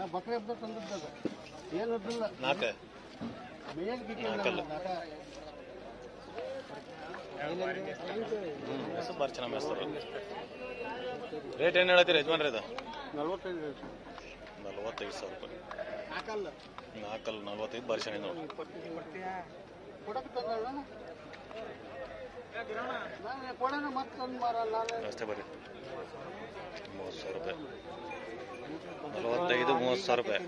ಬಕ್ರೆ ಹಬ್ಬ ತಂದದ್ದು ಏನು ಅದಿಲ್ಲ ನಾಲ್ಕು ಮೇಲ್ ನಾಲ್ಕಲ್ಲ ಹ್ಞೂ ಹೆಸರು ಬಾರಿ ಚೆನ್ನಾಗಿ ಮೇಸ್ತಾರೆ ರೇಟ್ ಏನು ಹೇಳತ್ತೀರಿ ಯಜಮಾನ್ರಿ ಇದು ನಲ್ವತ್ತೈದು ರೇಟ್ ನಲ್ವತ್ತೈದು ಸಾವಿರ ರೂಪಾಯಿ ನಾಲ್ಕಲ್ಲ ನಾಲ್ಕಲ್ಲಿ ನಲ್ವತ್ತೈದು ಬಾರಿ ಚೆನ್ನಾಗಿ ನೋಡಿ ಕೊಡಕ್ಕೆ ತಂದಣ್ಣ ನಾನು ಕೊಡೋಣ ಮತ್ತೆ ತಂದು ಮಾರ ನಾಳೆ ಅಷ್ಟೇ ಬರ್ರಿ ಮೂವತ್ತು ಸಾವಿರ ರೂಪಾಯಿ ನಲವತ್ತೈದು ಮೂವತ್ತು ಸಾವಿರ ರೂಪಾಯಿ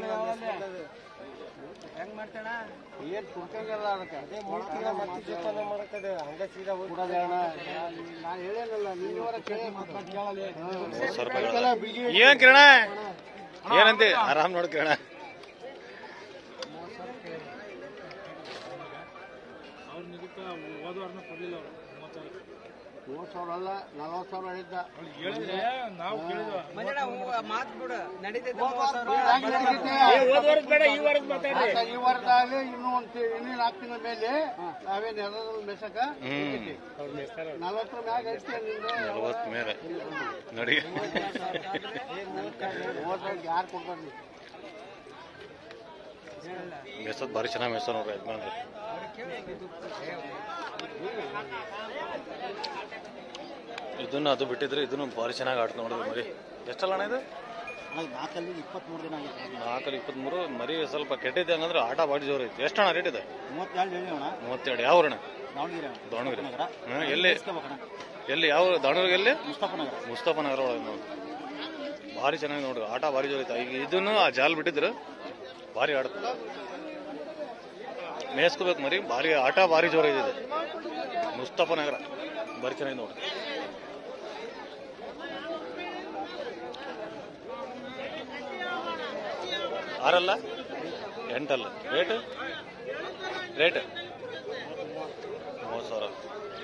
ಹೆಂಗ್ ಮಾಡ್ತಾಳ ಏನ್ ಕುಡ್ಕಂಗಲ್ಲ ಅದಕ್ಕೆ ಅದೇ ಮೂರ್ತಿನ ಮತ್ತೆ ಜೋಪಾನ ಮಾಡಕ್ಕದೆ ಹಂಗ ಸೀದಾ ಕೊಡೋದೇ ಅಣ್ಣ ನಾನು ಹೇಳೇನಲ್ಲ ನೀವರ ಕೇಳಿ ಮತ್ತೆ ಕೇಳಲಿ ಮೂವತ್ತು ಸಾವಿರ ರೂಪಾಯಿ ಏನ್ ಕಿರಣ ಏನಂತಿ ಆರಾಮ್ ನೋಡಿ ಕಿರಣ ಮೂವತ್ತು ಸಾವಿರ ಅಲ್ಲ ನಲ್ವತ್ತು ಸಾವಿರ ಹೇಳಿದ್ದ ಆತ ಈ ವಾರದಾಗಲಿ ಇನ್ನೂ ಒಂದು ಇನ್ನೂ ನಾಲ್ಕು ತಿಂಗಳ ಮೇಲೆ ನಾವೇನು ಎಲ್ಲರೂ ಮೆಸಕ ಹ್ಮ್ ನಲ್ವತ್ತರ ಮ್ಯಾಗ ಐತೆ ನಿಂದು ನಲವತ್ತು ಮೇಲೆ ನೋಡಿ ಮೂವತ್ತೈದು ಯಾರು ಕೊಡ್ತಾರೆ ಮೆಸದ್ ಭಾರಿ ಚೆನ್ನಾಗಿ ಮೆಸ ನೋಡ್ರಿ ಯಜಮಾನ್ರಿ ಇದನ್ನು ಅದು ಬಿಟ್ಟಿದ್ರೆ ಇದನ್ನು ಭಾರಿ ಚೆನ್ನಾಗಿ ಆಟ ನೋಡಿದ್ರಿ ಮರಿ ಎಷ್ಟಲ್ಲ ಅಣ್ಣ ಇದು ನಾಲ್ಕಲ್ಲಿ ಇಪ್ಪತ್ಮೂರು ದಿನ ಆಗಿತ್ತು ನಾಲ್ಕಲ್ಲಿ ಇಪ್ಪತ್ಮೂರು ಮರಿ ಸ್ವಲ್ಪ ಕೆಟ್ಟಿದೆ ಹಂಗಂದ್ರೆ ಆಟ ಬಾಡಿ ಜೋರು ಐತಿ ಎಷ್ಟಣ್ಣ ರೇಟ್ ಇದೆ ಮೂವತ್ತೆರಡು ಹೇಳಿ ಅಣ್ಣ ಮೂವತ್ತೆರಡು ಯಾವ ಅಣ್ಣ ದಾವಣಗೆರೆ ದಾವಣಗೆರೆ ನಗರ ಹಾಂ ಎಲ್ಲಿ ಇಸ್ಕೋಬೇಕಣ್ಣ ಎಲ್ಲಿ ಯಾವ ದಾವಣಗೆರೆ ಎಲ್ಲಿ ಮುಸ್ತಫಾ ನಗರ ಮುಸ್ತಫಾ ನಗರ ಒಳಗೆ ನೋಡಿ ಭಾರಿ ಚೆನ್ನಾಗಿ ನೋಡ್ರಿ ಆಟ ಭಾರಿ ಜೋರು ಐತೆ ಈಗ ಇದನ್ನು ಆ ಜಾಲ್ ಬಿಟ್ಟಿದ್ರು ಭಾರಿ ಆಡುತ್ತೆ ಮೇಯ್ಸ್ಕೋಬೇಕು ಮರಿ ಭಾರಿ ಆಟ ಭಾರಿ ಜೋರು ಇದೆ ಇದು. ಮುಸ್ತಫಾ ನಗರ ಭಾರಿ ಚೆನ್ನಾಗಿ ನೋಡ್ರಿ ಆರಲ್ಲ ಎಂಟಲ್ಲ ರೇಟ್ ರೇಟ್ ಮೂವತ್ತು ಸಾವಿರ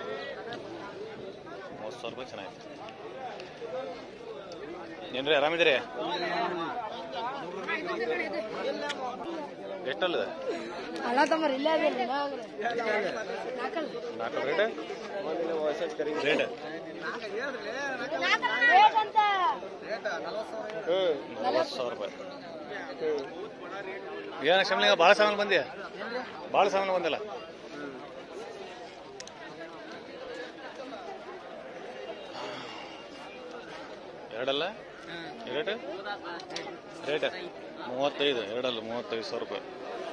ಮೂವತ್ತು ಸಾವಿರ ರೂಪಾಯಿ ಚೆನ್ನಾಗಿದೆ ಏನ್ರಿ ಆರಾಮಿದ್ದೀರಿ ಎಷ್ಟಲ್ಲದ ಅಲ್ಲ ತಮ್ಮರ್ ಇಲ್ಲೇ ಅದೇನ್ರಿ ನಾಲ್ಕಲ್ಲ ನಾಲ್ಕು ರೇಟ್ ರೇಟ್ ರೇಟ್ ಅಂತ ನಲವತ್ತು ಸಾವಿರ ರೂಪಾಯಿ ಏನ ಶಮ್ಲಿಂಗ ಭಾಳ ಸಾಮಾನು ಬಂದ್ಯಾ ಭಾಳ ಸಾಮಾನು ಬಂದಿಲ್ಲ ಎರಡಲ್ಲ ರೇಟ್ ರೇಟ್ ಮೂವತ್ತೈದು ಎರಡಲ್ಲ ಮೂವತ್ತೈದು ಸಾವಿರ ರೂಪಾಯಿ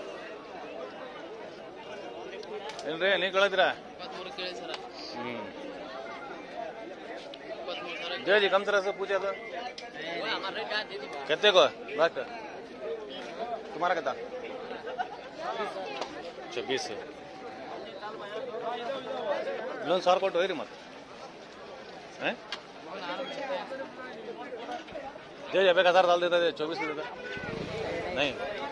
ಏನ್ರಿ ನೀವು ಕೇಳಿದ್ರಾ ಹ್ಮ್ जय जी कम तरह से पूछा था कितने को बात तुम्हारा कितना छब्बीस लोन सार कोट होई मत हैं जय जब एक हजार डाल देता थे चौबीस देता नहीं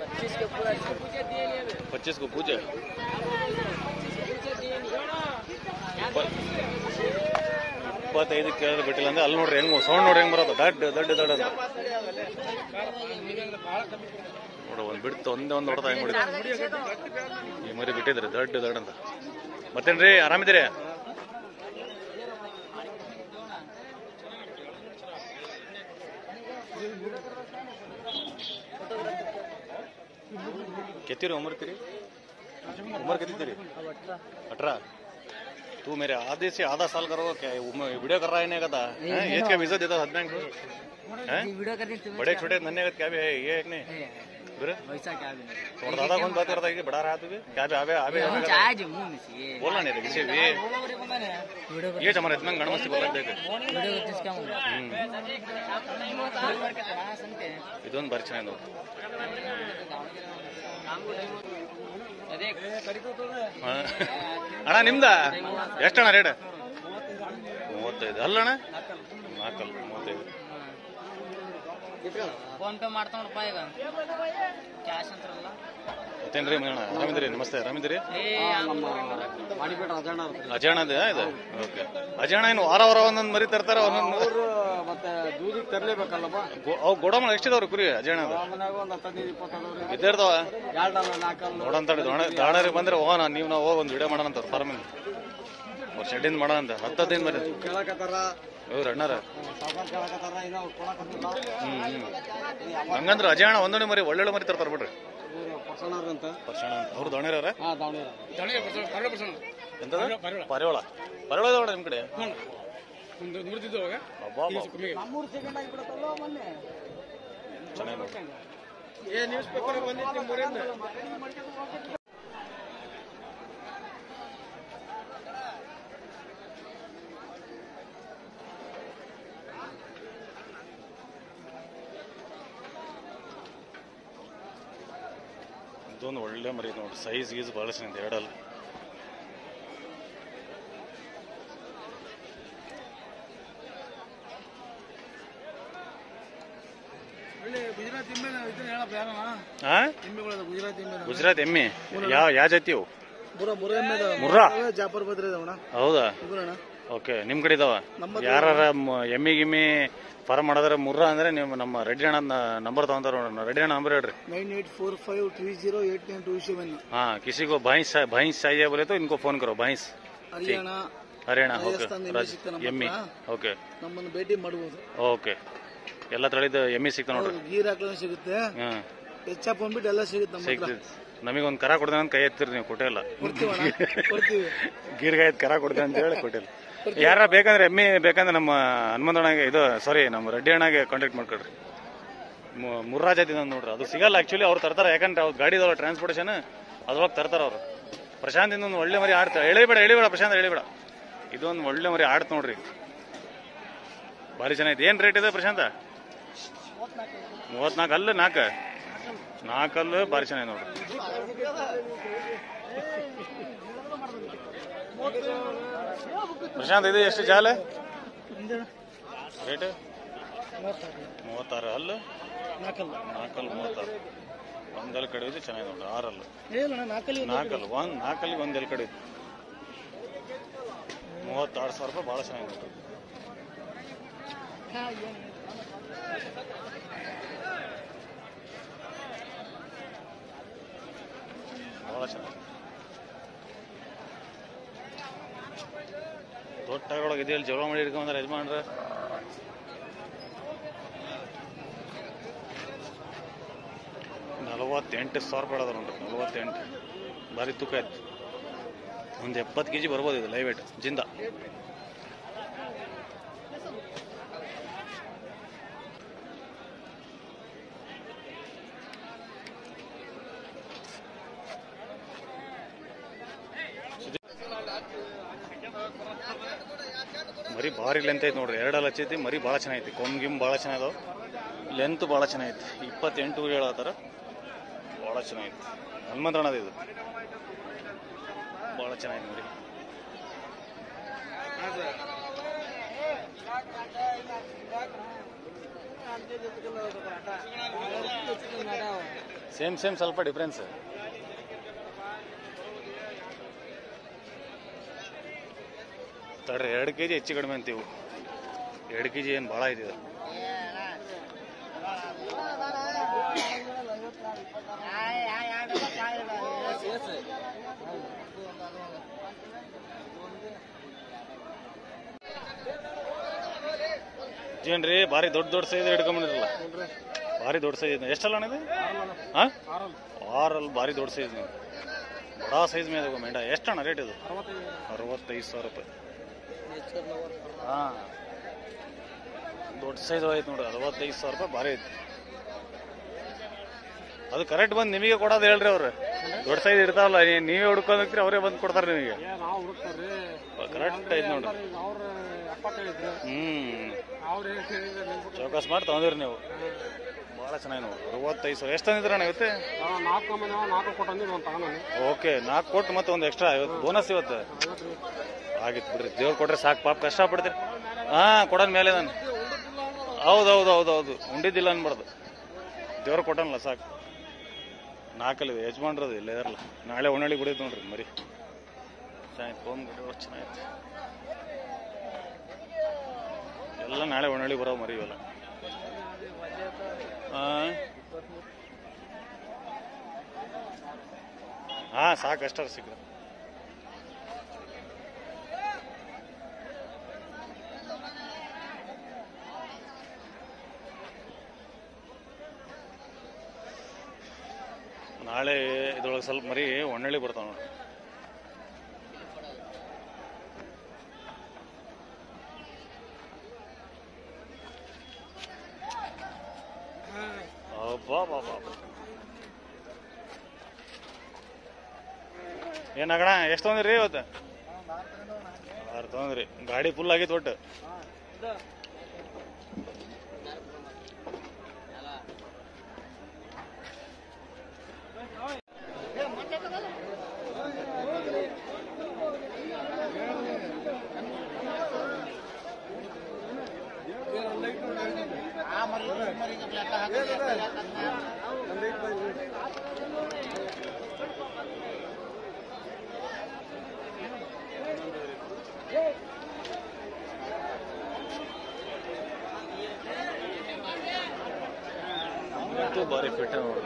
पच्चीस को पूछे ಇಪ್ಪತ್ತೈದು ಕೇಳಿದ್ರೆ ಬಿಟ್ಟಿಲ್ಲ ಅಂದ್ರೆ ಅಲ್ಲಿ ನೋಡ್ರಿ ಹೆಂಗ್ ಸೌಂಡ್ ನೋಡ್ರಿ ಹೆಂಗ್ ಬರೋದು ದಡ್ ದಡ್ ದಡ್ ಅಂತ ನೋಡು ಒಂದ್ ಬಿಡ್ತು ಒಂದೇ ಒಂದ್ ಹೊಡೆದ ಹೆಂಗ್ ಹೊಡಿತು ಈ ಮರಿ ಬಿಟ್ಟಿದ್ರಿ ದಡ್ ದಡ್ ಅಂತ ಮತ್ತೇನ್ರಿ ಆರಾಮಿದ್ದೀರಿ कितनी उम्र तेरी उम्र कितनी तेरी अठारह तू मेरे आधे से आधा साल करो क्या उम्र- वीडियो कर रहा है नहीं कहता हैं? एज का वीजा देता हद को हैं? बड़े छोटे नन्हे का क्या भी है ये एक नहीं फिर वैसा क्या भी नहीं थोड़ा दादा कौन बात करता है कि बड़ा रहा तू भी क्या भी आवे आवे आवे करता है? चाहे जो मुंह में से बोलना नहीं रे किसी भी वीडियो ये हमारे इतना गणमस्ती बोल रहे देख वीडियो को किसका मुंह ಹ್ಮ್ सुनते हैं ಇದೊಂದು ಬರ್ ಚೆನ್ನಾಗಿ ನೋಡಿ अरे ಹಾ. ಅಣ್ಣ ನಿಮ್ದ ಎಷ್ಟಣ್ಣ ರೇಟ್ ಮೂವತ್ತೈದು ಅಲ್ಲಣ್ಣ ನಾಲ್ಕಲ್ಲ ಮೂವತ್ತೈದು फोन पे ಮಾಡ್ತಾ ನೋಡಪ್ಪ ಈಗ ಕ್ಯಾಶ್ ಅಂತಾರಲ್ಲ ಮತ್ತೇನ್ರಿ ಮಗಣ ಆರಾಮಿದ್ದೀರಿ ನಮಸ್ತೆ ಆರಾಮಿದ್ದೀರಿ ಏ ಮಾಡಿಬಿಟ್ರ ಅದಣ್ಣ ಅಜಾಣದ ಇದು ಓಕೆ ಅಜಾಣ ಏನು ವಾರ ವಾರ ಒಂದೊಂದು ಮರಿ ತರ್ತಾರ ಒಂದೊಂದು ಅವರು ಮತ್ತೆ ದೂದಿಗೆ ತರಲೇಬೇಕಲ್ಲಪ್ಪ ಗೊ- ಅವು ಗೋಡಮ ಎಷ್ಟಿದಾವ್ರಿ ಕುರಿ ಅಜಾಣದ ಮನ್ಯಾಗ ಒಂದು ಹತ್ತೈದು ಇಪ್ಪತ್ತದವ್ರಿ ಇದ್ದಿರ್ತಾವ ಎರಡಲ್ಲ ನಾಲ್ಕಲ್ಲ ನೋಡಂತಾಡಿ ದಾಣರಿಗೆ ಬಂದ್ರೆ ಹೋಗೋಣ ನೀವು ನಾವು ಹೋಗಿ ಒಂದು ವಿಡಿಯೋ ಮಾಡೋಣ ಅಂತ ಫಾರ್ಮಿಂದ ಅವ್ರ ಶೆಡ್ಡಿಂದ ಮಾಡೋಣ ಅಂತ ಹತ್ತು ಹದಿನೈದು ಮರಿ ಕೇಳಕತ್ತಾರ ಇವ್ರ ಅಣ್ಣಾರ ಸಾವುಕಾರ ಕೇಳಕತ್ತಾರ ಇನ್ನೂ ಅವ್ರು ಕೊಡಕತ್ತಿಲ್ಲ ಹ್ಮ್ ಹ್ಮ್ ಹಂಗಂದ್ರೆ ಅಜಾಣ ಒಂದೊಂದು ಮರಿ ಒಳ್ಳೊಳ್ಳೆ ಮರಿ ತರ್ತಾರ ಬಿಡ್ರಿ ಇವ್ರು ಪರ್ಸನರ್ ಅಂತ ಪರ್ಸಣ ಅಂತ ಅವ್ರು ದೋಣಿರವ್ರ ಹಾ ದಾವಣಗೆರೆ ಎಂತದ ಪರಿವಾಳ ಪರಿವಾಳ ಇದಾವ ನಿಮ್ ಕಡೆ ಒಂದು ನುಡಿದಿದ್ದು ಅವಾಗ ಅಬ್ಬಾ ನಮ್ಮೂರು ಸೆಕೆಂಡ್ ಆಗಿಬಿಡತ್ತಲ್ಲ ಮೊನ್ನೆ ಚೆನ್ನಾಗಿ ನೋಡಿ ಏ ನ್ಯೂಸ್ ಪೇಪರ್ ಬಂದಿತ್ತು ನಿಮ್ಮ ಊರಿಂದ ಇದೊಂದು ಒಳ್ಳೆ ಮರಿ ನೋಡಿ ಸೈಜ್ ಗೀಸ್ ಭಾಳ ಚೆನ್ನಾಗಿದೆ ಎರಡಲ್ಲ ಒಳ್ಳೆ ಗುಜರಾತ್ ಎಮ್ಮೆ ಇದನ್ನ ಹೇಳಪ್ಪ ಯಾರನ ಹಾ ಎಮ್ಮೆಗಳದ ಗುಜರಾತ್ ಎಮ್ಮೆ ಗುಜರಾತ್ ಎಮ್ಮೆ ಯಾವ ಯಾವ ಜಾತಿ ಅವು ಬುರ ಬುರ ಎಮ್ಮೆ ಮುರ್ರಾ ಜಾಪರ್ ಬದ್ರೆ ಇದಾವಣ ಹೌದಾ ಇಬ್ಬರಣ ಓಕೆ ನಿಮ್ ಕಡೆ ಇದಾವ ಯಾರ ಎಮ್ಮಿ ಗಿಮ್ಮಿ ಫಾರ್ಮ್ ಮಾಡಿದ್ರೆ ಮುರ್ರ ಅಂದ್ರೆ ನೀವು ನಮ್ಮ ರೆಡ್ಡಿ ಅಣ್ಣ ನಂಬರ್ ತಗೊಂತಾರ ರೆಡ್ಡಿ ಅಣ್ಣ ನಂಬರ್ ಹೇಳ್ರಿ nine eight four five three zero eight nine two seven हाँ किसी को भैंस भैंस चाहिए बोले तो इनको फोन करो भैंस ಹರಿಯಾಣ ಹರಿಯಾಣ ಓಕೆ ರಾಜಸ್ಥಾನ್ ಎಮ್ಮೆ ಸಿಗ್ತಾವೆ ನಮ್ಮ ಎಮ್ಮಿ ಹತ್ರ. ಓಕೆ ನಮ್ಮನ್ನು ಭೇಟಿ ಮಾಡಬಹುದು ಓಕೆ ಎಲ್ಲ ತಳಿದ ಎಮ್ಮಿ ಸಿಗ್ತಾ ನೋಡ್ರಿ ಗೀರ್ ಹಾಕ್ಲೂ ಸಿಗುತ್ತೆ ಹ್ಮ್ ಹೆಚ್ಚಪ್ ಬಂದ್ಬಿಟ್ಟು ಎಲ್ಲ ಸಿಗುತ್ತೆ ನಮ್ಮ ಹತ್ರ ಸಿಗ್ತದೆ ನಮಗೊಂದು ಕರ ಕೊಡ್ತೇನೆ ಅಂತ ಕೈ ಎತ್ತಿರಿ ನೀವು ಕೊಟ್ಟಿಲ್ಲ ಕೊಡ್ತೀವಣ್ಣ ಕೊಡ್ತೀವಿ ಗೀರ್ಗಾಯ್ತು ಕರ ಕೊಡ್ತೇನೆ ಅಂತ ಹೇಳಿ ಕೊಟ್ಟಿಲ್ಲ ಯಾರ ಬೇಕಂದ್ರೆ ಎಮ್ಮಿ ಬೇಕಂದ್ರೆ ನಮ್ಮ ಹನುಮಂತಣ್ಣಗೆ ಇದು ಸಾರಿ ನಮ್ಮ ರೆಡ್ಡಿ ಅಣ್ಣಗೆ ಕಾಂಟ್ಯಾಕ್ಟ್ ಮಾಡ್ಕೊಳ್ರಿ ಮು- ಮುರ್ರಾ ಜಾತಿ ನೋಡ್ರಿ ಅದು ಸಿಗಲ್ಲ ಆಕ್ಚುಲಿ ಅವ್ರು ತರ್ತಾರೆ ಯಾಕಂದ್ರೆ ಅವ್ರು ಗಾಡಿ ಇದಾವಲ್ಲ ಟ್ರಾನ್ಸ್ಪೋರ್ಟೇಷನ್ ಅದ್ರೊಳಗೆ ತರ್ತಾರ ಅವರು ಪ್ರಶಾಂತ್ ಒಂದು ಒಳ್ಳೆ ಮರಿ ಆಡ್ತಾರೆ ಎಳಿಬೇಡ ಎಳಿಬೇಡ ಪ್ರಶಾಂತ್ ಎಳಿಬೇಡ ಇದೊಂದು ಒಳ್ಳೆ ಮರಿ ಆಡ್ತ ನೋಡ್ರಿ ಭಾರಿ ಚೆನ್ನಾಗಿದೆ ಏನ್ ರೇಟ್ ಇದೆ ಪ್ರಶಾಂತ ಮೂವತ್ನಾಲ್ಕು ಅಲ್ಲ ನಾಲ್ಕು ನಾಲ್ಕಲ್ಲು ಭಾರಿ ಚೆನ್ನಾಗಿದೆ ನೋಡ್ರಿ ಪ್ರಶಾಂತ್ ಇದು ಎಷ್ಟು ಜಾಲ ರೇಟ್ ಮೂವತ್ತಾರು ಅಲ್ಲು ನಾಲ್ಕಲ್ಲ ನಾಲ್ಕಲ್ಲು ಮೂವತ್ತಾರು ಒಂದಲ್ಲಿ ಕಡೆ ಇದೆ ಚೆನ್ನಾಗಿದೆ ನೋಡ್ರಿ ಆರಲ್ಲು ಹೇಳಣ್ಣ ನಾಲ್ಕಲ್ಲಿ ನಾಲ್ಕಲ್ಲು ಒಂದ್ ನಾಲ್ಕಲ್ಲಿ ಒಂದೆಲ್ ಕಡೆ ಇದೆ ಮೂವತ್ತಾರು ಸಾವಿರ ರೂಪಾಯಿ ಭಾಳ ಚೆನ್ನಾಗಿದೆ ನೋಡ್ರಿ ಭಾಳ ಚೆನ್ನಾಗಿದೆ ದೊಡ್ಡ ಒಳಗೆ ಇದೆಯಲ್ಲಿ ಜಗಳ ಮಾಡಿ ಹಿಡ್ಕೊಂಡ್ರೆ ಯಜಮಾನ್ರ ನಲವತ್ತೆಂಟು ಸಾವಿರ ರೂಪಾಯಿ ಅದ ನೋಡ್ರಿ ನಲವತ್ತೆಂಟು ಭಾರಿ ತೂಕ ಆಯ್ತು ಒಂದು ಎಪ್ಪತ್ತು ಕೆ ಜಿ ಬರ್ಬೋದು ಇದು ಲೈವ್ ವೇಟ್ ಜಿಂದ ಮರಿ ಭಾರಿ ಲೆಂತ್ ಐತೆ ನೋಡ್ರಿ ಎರಡಲ್ಲಿ ಹಚ್ಚೈತಿ ಮರಿ ಭಾಳ ಚೆನ್ನಾಗೈತಿ ಕೊಂಬ್ ಗಿಮ್ ಭಾಳ ಚೆನ್ನಾಗದಾವ ಲೆಂತ್ ಭಾಳ ಚೆನ್ನಾಗೈತಿ ಇಪ್ಪತ್ತೆಂಟು ಹೇಳತ್ತಾರ ಭಾಳ ಚೆನ್ನಾಗೈತಿ ಹನುಮಂತಣ್ಣದ ಇದು ಭಾಳ ಚೆನ್ನಾಗೈತಿ ಮರಿ ಸೇಮ್ ಸೇಮ್ ಸ್ವಲ್ಪ ಡಿಫ್ರೆನ್ಸ್ ತಡ್ರಿ ಎರಡು ಕೆ ಜಿ ಹೆಚ್ಚು ಕಡಿಮೆ ಅಂತೀವು ಎರಡು ಕೆ ಜಿ ಏನು ಭಾಳ ಇದೆ ಇದು. ಏನ್ರಿ ಭಾರಿ ದೊಡ್ಡ ದೊಡ್ಡ ಸೈಜ್ ಹಿಡ್ಕೊಂಬಂದಿರಲ್ಲ ಭಾರಿ ದೊಡ್ಡ ಸೈಜ್ ಇದೆ ಎಷ್ಟಲ್ಲ ಅಣ್ಣ ಇದು ಹಾಂ ಆರಲ್ಲಿ ಭಾರಿ ದೊಡ್ಡ ಸೈಜ್ ನೀವು ಬಡಾ ಸೈಜ್ ಮೇಲೆ ಹೋಗೋ ಮೇಂಡ ಎಷ್ಟಣ್ಣ ರೇಟ್ ಇದು ಅರವತ್ತೈದು ಸಾವಿರ ರೂಪಾಯಿ ಹಾಂ ದೊಡ್ಡ ಸೈಜ್ ಐತೆ ನೋಡ್ರಿ ಅರವತ್ತೈದು ಸಾವಿರ ರೂಪಾಯಿ ಭಾರಿ ಐತಿ ಅದು ಕರೆಕ್ಟ್ ಬಂದು ನಿಮಗೆ ಕೊಡೋದು ಹೇಳ್ರಿ ಅವ್ರು ದೊಡ್ಡ ಸೈಜ್ ಇರ್ತಾವಲ್ಲ ನೀ- ನೀವೇ ಹುಡ್ಕೊಂಡು ಹೋಗ್ತೀರಿ ಅವರೇ ಬಂದು ಕೊಡ್ತಾರೆ ನಿಮಗೆ ನಾವು ಹುಡುಕ್ತಾರ್ರಿ ಕರೆಕ್ಟ್ ಐತೆ ನೋಡ್ರಿ ಅವ್ರ ಎಪ್ಪತ್ತು ಹೇಳಿದ್ರು ಹ್ಮ್ ಅವ್ರು ಏನು ಹೇಳಿದ್ರೆ ನಿಮ್ಗೆ ಚೌಕಾಸ್ ಮಾಡಿ ತಗೊಂಡಿರಿ ನೀವು ಭಾಳ ಚೆನ್ನಾಗಿ ನೋಡಿ ಅರವತ್ತೈದು ಸಾವಿರ ಎಷ್ಟು ತಂದಿದ್ರಣ್ಣ ಇವತ್ತು ನಾವು ನಾಲ್ಕು ಮಂದಿ ನಾವು ನಾಲ್ಕು ಕೊಟ್ಟಂದಿದ್ದು ಒಂದು ತಗೊಂಡು ಓಕೆ ನಾಲ್ಕು ಕೊಟ್ಟು ಮತ್ತೆ ಒಂದು ಎಕ್ಸ್ಟ್ರಾ ಇವತ್ತು ಬೋನಸ್ ಇವತ್ತು ಆಗಿತ್ತು ಬಿಡ್ರಿ ದೇವ್ರು ಕೊಟ್ರೆ ಸಾಕು ಪಾಪ ಕಷ್ಟಪಡ್ತೀರಿ ಹಾಂ ಕೊಡೋನ್ ಮೇಲೆ ನಾನು ಹೌದು ಹೌದು ಹೌದು ಹೌದು ಉಂಡಿದ್ದಿಲ್ಲ ಅನ್ಬಾರ್ದು ದೇವ್ರು ಕೊಟ್ಟನಲ್ಲ ಸಾಕು ನಾಲ್ಕಲ್ಲಿ ಯಜಮಾನ್ರದು ಇಲ್ಲ ಇರಲ್ಲ ನಾಳೆ ಒಣಳಿ ಬಿಡಿದ್ ನೋಡ್ರಿ ಮರಿ ಚೆನ್ನಾಗಿತ್ತು ಫೋನ್ ಗಿಡ ಚೆನ್ನಾಗಿತ್ತು ಎಲ್ಲ ನಾಳೆ ಒಣಳಿ ಬರೋ ಮರಿ ಇವೆಲ್ಲ ಹಾಂ ಹಾಂ ಸಾಕು ಅಷ್ಟಾರ ಸಿಕ್ಕ ನಾಳೆ ಇದ್ರೊಳಗೆ ಸ್ವಲ್ಪ ಮರಿ ಒಣ್ಣಳ್ಳಿ ಬರ್ತಾವ ನೋಡಿ ಅಬ್ಬಬ್ಬಬ್ಬ. ಏನಾಗಣ ಎಷ್ಟು ತೊಗೊಂಡ್ರಿ ಇವತ್ತು ಆರು ತೊಗೊಂಡ್ರಿ ಗಾಡಿ ಫುಲ್ ಆಗಿತ್ತು ಒಟ್ಟು ಇವತ್ತು ಭಾರಿ ಫಿಟ್ ನೋಡಿ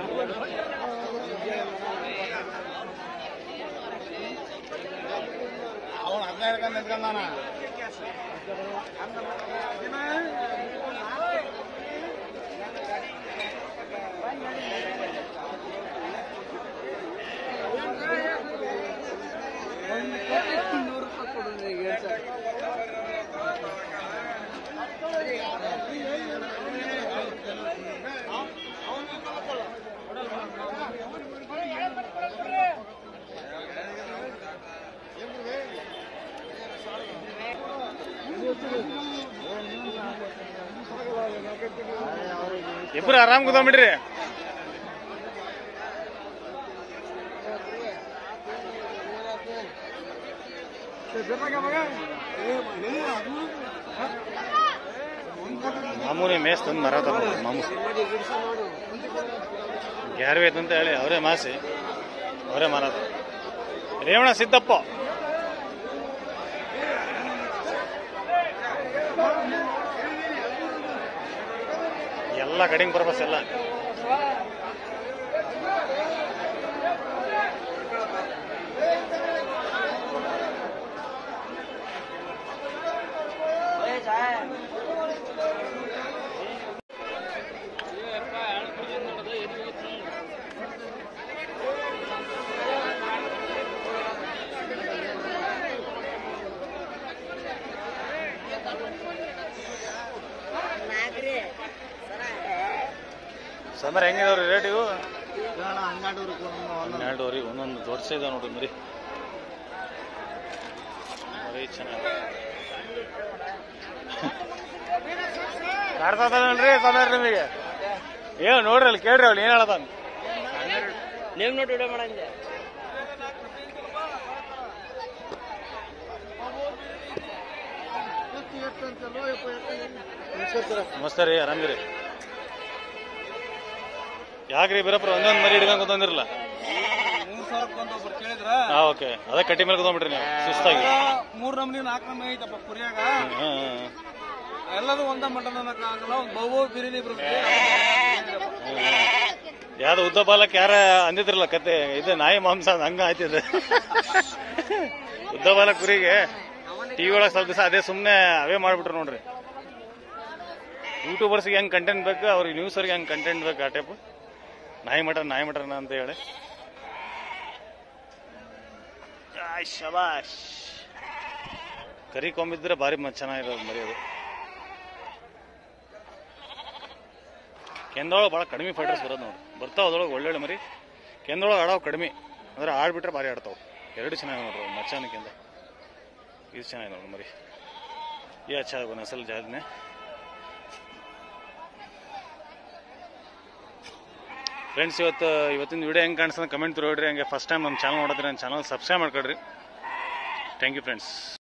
ಅವನು ಹದಿನೈದು ಗಂಟೆ ನಿಂತ್ಕೊಂಡಾನ ಇಬ್ರು ಆರಾಮ್ ಕೂತ್ಕೊಂಡ್ಬಿಡ್ರಿ ಮಾಮೂಲಿ ಮೇಸ್ ತಂದು ಮರ ತಗೊಂಡು ಮಾಮೂ ಗ್ಯಾರ್ವಿ ಅಂತ ಹೇಳಿ ಅವರೇ ಮಾಸಿ ಅವರೇ ಮಾರಾಟ ರೇವಣ ಸಿದ್ದಪ್ಪ ಎಲ್ಲ ಕಡಿಂಗ್ ಪರ್ಪಸ್ ಎಲ್ಲ ಸಮರ್ ಹೆಂಗಿದಾವ್ರಿ ರೇಟ್ ಇವು ಹನ್ನೆರಡುವರೆಗೆ ಒಂದೊಂದು ದೊಡ್ಡ ಸೈಜ್ ನೋಡ್ರಿ ಮರಿ ಮರಿ ಚೆನ್ನಾಗಿ ಕಾಡ್ತಾನಲ್ರಿ ಸಮರ್ ನಿಮಗೆ ಏನು ನೋಡ್ರಿ ಅಲ್ಲಿ ಕೇಳ್ರಿ ಅವ್ನು ಏನು ಹೇಳತಾನ ನೀವು ನೋಡಿ ವಿಡಿಯೋ ಮಾಡಂಗೆ ನಮಸ್ತೆ ರೀ ಆರಾಮಿರಿ ಯಾಕ್ರಿ ಬೀರಪ್ಪ ಒಂದೊಂದು ಮರಿ ಹಿಡ್ಕೊಂಡು ಕೂತಂದಿರಲ್ಲ ಮೂರ್ ಸಾವಿರಕ್ಕೆ ಒಂದು ಒಬ್ರು ಕೇಳಿದ್ರ ಹಾ ಓಕೆ ಅದೇ ಕಟ್ಟಿ ಮೇಲೆ ಕೂತ್ಕೊಂಡ್ಬಿಟ್ರಿ ನೀವು ಸುಸ್ತಾಗಿ ಮೂರ್ ನಮ್ನಿ ನಾಲ್ಕು ನಮ್ನಿ ಐತಪ್ಪ ಕುರಿಯಾಗ ಹ್ಮ್, ಹ್ಮ್, ಹ್ಮ್. ಎಲ್ಲದೂ ಒಂದ ಮಟನ್ ಅನ್ನಕ್ ಆಗಲ್ಲ ಒಂದ್ ಬಹು ಬಿರಿಯಾನಿ ಬರುತ್ತೆ ಯಾವ್ದು ಉದ್ದ ಬಾಲಕ್ಕೆ ಯಾರ ಅಂದಿದ್ರಲ್ಲ ಕತೆ ಇದು ನಾಯಿ ಮಾಂಸ ಅಂದ್ ಹಂಗ ಆಯ್ತಿದೆ ಉದ್ದ ಬಾಲ ಕುರಿಗೆ ಟಿವಿ ಒಳಗೆ ಸ್ವಲ್ಪ ದಿವಸ ಅದೇ ಸುಮ್ಮನೆ ಅವೇ ಮಾಡ್ಬಿಟ್ರು ನೋಡ್ರಿ ಯೂಟ್ಯೂಬರ್ಸ್ಗೆ ಹೆಂಗ್ ಕಂಟೆಂಟ್ ಬೇಕು ಅವ್ರಿಗೆ ನ್ಯೂಸರ್ಗೆ ಹೆಂಗ್ ಕಂಟೆಂಟ್ ಬೇಕು ಆ ಟೈಪ್ ನಾಯಿ ಮಟನ್ ನಾಯಿ ಮಟನ್ ಅಂತ ಹೇಳಿ ಆಯ್ ಶಬಾಷ್ ಕರಿ ಕೊಂಬಿದ್ರೆ ಭಾರಿ ಮ- ಚೆನ್ನಾಗಿರೋದು ಮರಿ ಅದು ಕೆಂದೊಳಗೆ ಭಾಳ ಕಡಿಮೆ ಫೈಟರ್ಸ್ ಬರೋದು ನೋಡಿ ಬರ್ತಾವ ಅದ್ರೊಳಗೆ ಒಳ್ಳೊಳ್ಳೆ ಮರಿ ಕೆಂದೊಳಗೆ ಆಡೋವು ಕಡಿಮೆ ಅಂದ್ರೆ ಆಡ್ಬಿಟ್ರೆ ಭಾರಿ ಆಡ್ತಾವೆ ಎರಡು ಚೆನ್ನಾಗಿ ನೋಡ್ರಿ ಮಚ್ಚಾನ ಕೆಂದ ಇದು ಚೆನ್ನಾಗಿ ನೋಡಿ ಮರಿ ಈ ಅಚ್ಚ ನಸಲ್ ಜಾದ್ನೆ ಫ್ರೆಂಡ್ಸ್ ಇವತ್ತು ಇವತ್ತಿನ ವಿಡಿಯೋ ಹೆಂಗೆ ಕಾಣಿಸ್ತದೆ ಕಮೆಂಟ್ ನೋಡ್ರಿ ಹಂಗೆ ಫಸ್ಟ್ ಟೈಮ್ ನಮ್ಮ ಚಾನಲ್ ನೋಡಿದ್ರೆ ನನ್ನ ಚಾನಲ್ ಸಬ್ಸ್ಕ್ರೈಬ್ ಮಾಡ್ಕೊಳ್ರಿ ಥ್ಯಾಂಕ್ ಯು ಫ್ರೆಂಡ್ಸ್